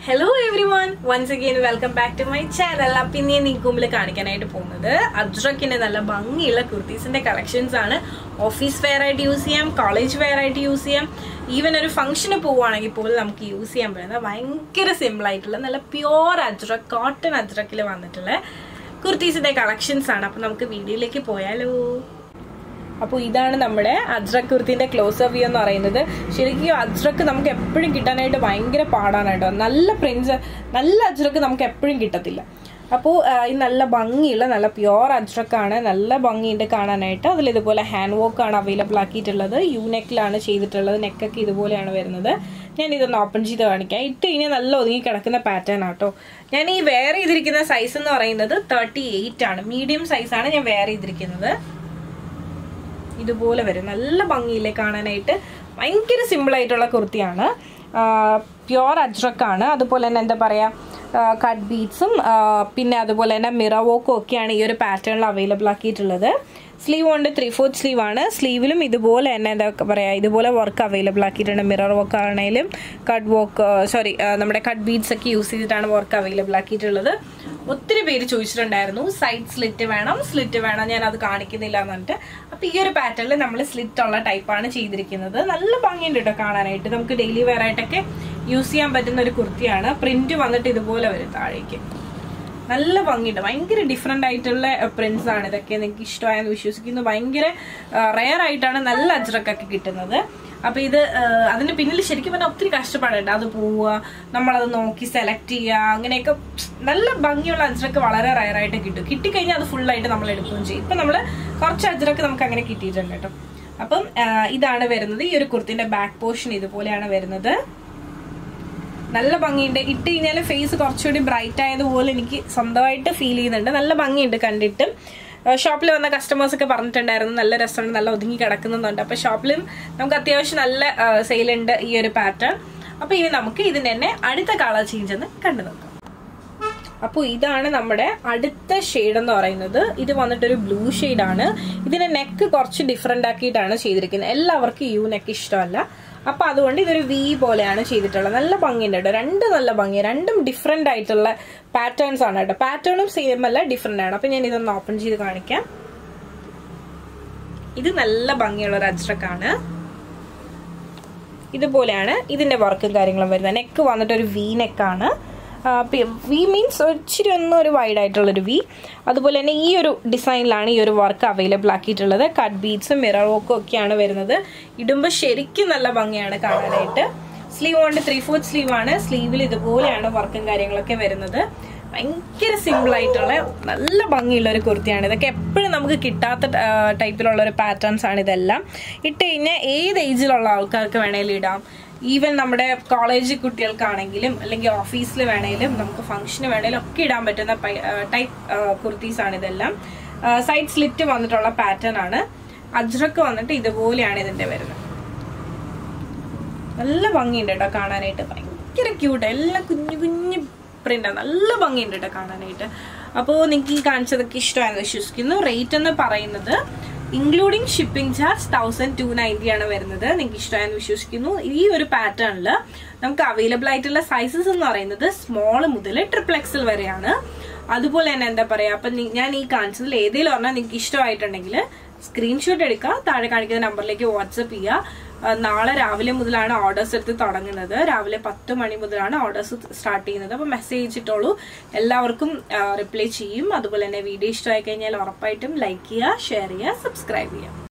hello everyone once again welcome back to my channel അപ്പം ഇനി നിങ്ങൾക്ക് മുമ്പിൽ കാണിക്കാനായിട്ട് പോകുന്നത് അജ്രക്കിന്റെ നല്ല ഭംഗിയുള്ള കുർത്തീസിന്റെ കളക്ഷൻസ് ആണ് ഓഫീസ് വെയർ ആയിട്ട് യൂസ് ചെയ്യാം കോളേജ് വെയർ ആയിട്ട് യൂസ് ചെയ്യാം ഈവൻ ഒരു ഫംഗ്ഷന് പോവുകയാണെങ്കിൽ പോലും നമുക്ക് യൂസ് ചെയ്യാൻ പറ്റുന്ന ഭയങ്കര സിമ്പിൾ ആയിട്ടുള്ള നല്ല പ്യുവർ അജ്രക് കോട്ടൺ അജ്രക്കിൽ വന്നിട്ടുള്ള കുർത്തീസിന്റെ കളക്ഷൻസ് ആണ് അപ്പം നമുക്ക് വീഡിയോയിലേക്ക് പോയാലോ അപ്പോൾ ഇതാണ് നമ്മുടെ അജ്രക് കുർത്തിന്റെ ക്ലോസ് വ്യൂ എന്ന് പറയുന്നത് ശരിക്കും അജ്രക്ക് നമുക്ക് എപ്പോഴും കിട്ടാനായിട്ട് ഭയങ്കര പാടാണ് കേട്ടോ നല്ല പ്രിന്റ്സ് നല്ല അജ്രക്ക് നമുക്ക് എപ്പോഴും കിട്ടത്തില്ല അപ്പോൾ ഈ നല്ല ഭംഗിയുള്ള നല്ല പ്യുവർ അജ്രക്കാണ് നല്ല ഭംഗിയുണ്ട് കാണാനായിട്ട് അതിൽ ഇതുപോലെ ഹാൻഡ് വർക്ക് ആണ് അവൈലബിൾ ആക്കിയിട്ടുള്ളത് യു നെക്കിലാണ് ചെയ്തിട്ടുള്ളത് നെക്കൊക്കെ ഇതുപോലെയാണ് വരുന്നത് ഞാൻ ഇതൊന്ന് ഓപ്പൺ ചെയ്ത് കാണിക്കാം ഇട്ട് കഴിഞ്ഞാൽ നല്ല ഒതുങ്ങി കിടക്കുന്ന പാറ്റേൺ ആട്ടോ ഞാൻ ഈ വെയർ ചെയ്തിരിക്കുന്ന സൈസ് എന്ന് പറയുന്നത് തേർട്ടി എയ്റ്റ് ആണ് മീഡിയം സൈസാണ് ഞാൻ വെയർ ചെയ്തിരിക്കുന്നത് ഇതുപോലെ വരും നല്ല ഭംഗിയില്ലേ കാണാനായിട്ട് ഭയങ്കര സിമ്പിൾ ആയിട്ടുള്ള കുർത്തിയാണ് പ്യുവർ അജ്രക്കാണ് അതുപോലെ തന്നെ എന്താ പറയുക കട്ട് ബീഡ്സും പിന്നെ അതുപോലെ തന്നെ മിറവോക്കും ഒക്കെയാണ് ഈ ഒരു പാറ്റേണിൽ അവൈലബിൾ ആക്കിയിട്ടുള്ളത് സ്ലീവ് കൊണ്ട് ത്രീ ഫോർത്ത് സ്ലീവ് ആണ് സ്ലീവിലും ഇതുപോലെ തന്നെ എന്താ പറയുക ഇതുപോലെ വർക്ക് അവൈലബിൾ ആക്കിയിട്ടുണ്ട് മിറർ വർക്ക് ആണെങ്കിലും കട്ട് വർക്ക് സോറി നമ്മുടെ കട്ട് ബീഡ്സ് ഒക്കെ യൂസ് ചെയ്തിട്ടാണ് വർക്ക് അവൈലബിൾ ആക്കിയിട്ടുള്ളത് ഒത്തിരി പേര് ചോദിച്ചിട്ടുണ്ടായിരുന്നു സൈഡ് സ്ലിറ്റ് വേണം സ്ലിറ്റ് വേണം ഞാൻ അത് കാണിക്കുന്നില്ല എന്ന് പറഞ്ഞിട്ട് അപ്പൊ ഈ ഒരു പാറ്റേണിൽ നമ്മൾ സ്ലിറ്റ് ഉള്ള ടൈപ്പാണ് ചെയ്തിരിക്കുന്നത് നല്ല ഭംഗിയുണ്ട് കേട്ടോ കാണാനായിട്ട് നമുക്ക് ഡെയിലി വെയർ ആയിട്ടൊക്കെ യൂസ് ചെയ്യാൻ പറ്റുന്ന ഒരു കുർത്തിയാണ് പ്രിന്റ് വന്നിട്ട് ഇതുപോലെ വരും താഴേക്ക് നല്ല ഭംഗിയുണ്ട് ഭയങ്കര ഡിഫറെന്റ് ആയിട്ടുള്ള പ്രിന്റ്സ് ആണ് ഇതൊക്കെ നിങ്ങൾക്ക് ഇഷ്ടമായെന്ന് വിശ്വസിക്കുന്നു ഭയങ്കര റെയർ ആയിട്ടാണ് നല്ല അജ്രക്കൊക്കെ കിട്ടുന്നത് അപ്പൊ ഇത് അതിന് പിന്നിൽ ശരിക്കും പറഞ്ഞാൽ ഒത്തിരി കഷ്ടപ്പാടുണ്ട് അത് പോവുക നമ്മളത് നോക്കി സെലക്ട് ചെയ്യുക അങ്ങനെയൊക്കെ നല്ല ഭംഗിയുള്ള അജ്രക്ക് വളരെ റയർ ആയിട്ട് കിട്ടും കിട്ടിക്കഴിഞ്ഞാൽ അത് ഫുള്ളായിട്ട് നമ്മൾ എടുക്കുകയും ചെയ്യും ഇപ്പൊ നമ്മള് കുറച്ച് അജ്രക്ക് നമുക്ക് അങ്ങനെ കിട്ടിയിട്ടുണ്ട് കേട്ടോ അപ്പം ഇതാണ് വരുന്നത് ഈ ഒരു കുർത്തിന്റെ ബാക്ക് പോർഷൻ ഇതുപോലെയാണ് വരുന്നത് നല്ല ഭംഗിയുണ്ട് ഇട്ട് കഴിഞ്ഞാൽ ഫേസ് കുറച്ചുകൂടി ബ്രൈറ്റ് ആയതുപോലെ എനിക്ക് സ്വന്തമായിട്ട് ഫീൽ ചെയ്യുന്നുണ്ട് നല്ല ഭംഗിയുണ്ട് കണ്ടിട്ട് ഷോപ്പിൽ വന്ന കസ്റ്റമേഴ്സ് ഒക്കെ പറഞ്ഞിട്ടുണ്ടായിരുന്നു നല്ല രസമുണ്ട് നല്ല ഒതുങ്ങി കിടക്കുന്നുണ്ട് അപ്പൊ ഷോപ്പിലും നമുക്ക് അത്യാവശ്യം നല്ല സെയിലുണ്ട് ഈ ഒരു പാറ്റേൺ അപ്പൊ ഇനി നമുക്ക് ഇതിന് തന്നെ അടുത്ത കളർ ചേഞ്ച് എന്ന് കണ്ടു നോക്കാം അപ്പോൾ ഇതാണ് നമ്മുടെ അടുത്ത ഷെയ്ഡ് എന്ന് പറയുന്നത് ഇത് വന്നിട്ട് ഒരു ബ്ലൂ ആണ് ഇതിന്റെ നെക്ക് കുറച്ച് ഡിഫറെന്റ് ആക്കിയിട്ടാണ് ചെയ്തിരിക്കുന്നത് എല്ലാവർക്കും യു നെക്ക് ഇഷ്ടമല്ല അപ്പൊ അതുകൊണ്ട് ഇതൊരു വി പോലെയാണ് ചെയ്തിട്ടുള്ളത് നല്ല ഭംഗിയുണ്ട് കേട്ടോ രണ്ട് നല്ല ഭംഗി രണ്ടും ഡിഫറെന്റ് ആയിട്ടുള്ള പാറ്റേൺസ് ആണ് കേട്ടോ പാറ്റേണും സെയിം അല്ല ഡിഫറെന്റ് ആണ് അപ്പൊ ഞാൻ ഇതൊന്ന് ഓപ്പൺ ചെയ്ത് കാണിക്കാം ഇത് നല്ല ഭംഗിയുള്ള ഒരു അജ്രക്കാണ് ഇതുപോലെയാണ് ഇതിന്റെ വർക്കും കാര്യങ്ങളും വരുന്നത് നെക്ക് വന്നിട്ട് ഒരു വി നെക്കാണ് വി മീൻസ് ഇച്ചിരി ഒന്നും ഒരു വൈഡ് ആയിട്ടുള്ളൊരു വി അതുപോലെ തന്നെ ഈ ഒരു ഡിസൈനിലാണ് ഈ ഒരു വർക്ക് അവൈലബിൾ ആക്കിയിട്ടുള്ളത് കട്ട് ബീഡ്സും മിറർ വർക്കും ഒക്കെയാണ് വരുന്നത് ഇടുമ്പോൾ ശരിക്കും നല്ല ഭംഗിയാണ് കാണാനായിട്ട് സ്ലീവ് കൊണ്ട് ത്രീ ഫോർത്ത് സ്ലീവ് ആണ് സ്ലീവിൽ ഇതുപോലെയാണ് വർക്കും കാര്യങ്ങളൊക്കെ വരുന്നത് ഭയങ്കര സിമ്പിൾ ആയിട്ടുള്ള നല്ല ഭംഗിയുള്ള ഒരു കുർത്തിയാണ് ഇതൊക്കെ എപ്പോഴും നമുക്ക് കിട്ടാത്ത ടൈപ്പിലുള്ള ഒരു പാറ്റേൺസ് ആണ് ഇതെല്ലാം ഇട്ട് കഴിഞ്ഞാൽ ഏത് ഏജിലുള്ള ആൾക്കാർക്ക് വേണേലും ഇടാം ഈവൻ നമ്മുടെ കോളേജ് കുട്ടികൾക്കാണെങ്കിലും അല്ലെങ്കിൽ ഓഫീസിൽ വേണേലും നമുക്ക് ഫംഗ്ഷന് വേണേലും ഒക്കെ ഇടാൻ പറ്റുന്ന ടൈപ്പ് കുർത്തീസ് ആണ് ഇതെല്ലാം സൈഡ് സ്ലിറ്റ് വന്നിട്ടുള്ള പാറ്റേൺ ആണ് അജ്രക്ക് വന്നിട്ട് ഇതുപോലെയാണ് ഇതിന്റെ വരുന്നത് നല്ല ഭംഗിയുണ്ട് കേട്ടോ കാണാനായിട്ട് ഭയങ്കര ക്യൂട്ട് എല്ലാം കുഞ്ഞു കുഞ്ഞു പ്രിന്റാണ് നല്ല ഭംഗിയുണ്ട് കേട്ടോ കാണാനായിട്ട് അപ്പോൾ നിങ്ങൾക്ക് ഈ കാണിച്ചതൊക്കെ ഇഷ്ടമായെന്ന് വിശ്വസിക്കുന്നു റേറ്റ് എന്ന് പറയുന്നത് including shipping charge thousand two ninety ആണ് വരുന്നത് നിങ്ങൾക്ക് ഇഷ്ടമായെന്ന് വിശ്വസിക്കുന്നു ഈ ഒരു പാറ്റേണിൽ നമുക്ക് അവൈലബിൾ ആയിട്ടുള്ള സൈസസ് എന്ന് പറയുന്നത് സ്മോൾ മുതൽ ട്രിപ്പിൾ എക്സൽ വരെയാണ് അതുപോലെ തന്നെ എന്താ പറയാ അപ്പൊ ഞാൻ ഈ കാണിച്ചതിൽ ഏതെങ്കിലും പറഞ്ഞാൽ നിങ്ങൾക്ക് ഇഷ്ടമായിട്ടുണ്ടെങ്കിൽ സ്ക്രീൻഷോട്ട് എടുക്കുക താഴെ കാണിക്കുന്ന നമ്പറിലേക്ക് വാട്സപ്പ് ചെയ്യുക നാളെ രാവിലെ മുതലാണ് ഓർഡേഴ്സ് എടുത്ത് തുടങ്ങുന്നത് രാവിലെ പത്ത് മണി മുതലാണ് ഓർഡേഴ്സ് സ്റ്റാർട്ട് ചെയ്യുന്നത് അപ്പോൾ മെസ്സേജ് ഇട്ടോളൂ എല്ലാവർക്കും റിപ്ലൈ ചെയ്യും അതുപോലെ തന്നെ വീഡിയോ ഇഷ്ടമായി കഴിഞ്ഞാൽ ഉറപ്പായിട്ടും ലൈക്ക് ചെയ്യുക ഷെയർ ചെയ്യുക സബ്സ്ക്രൈബ് ചെയ്യുക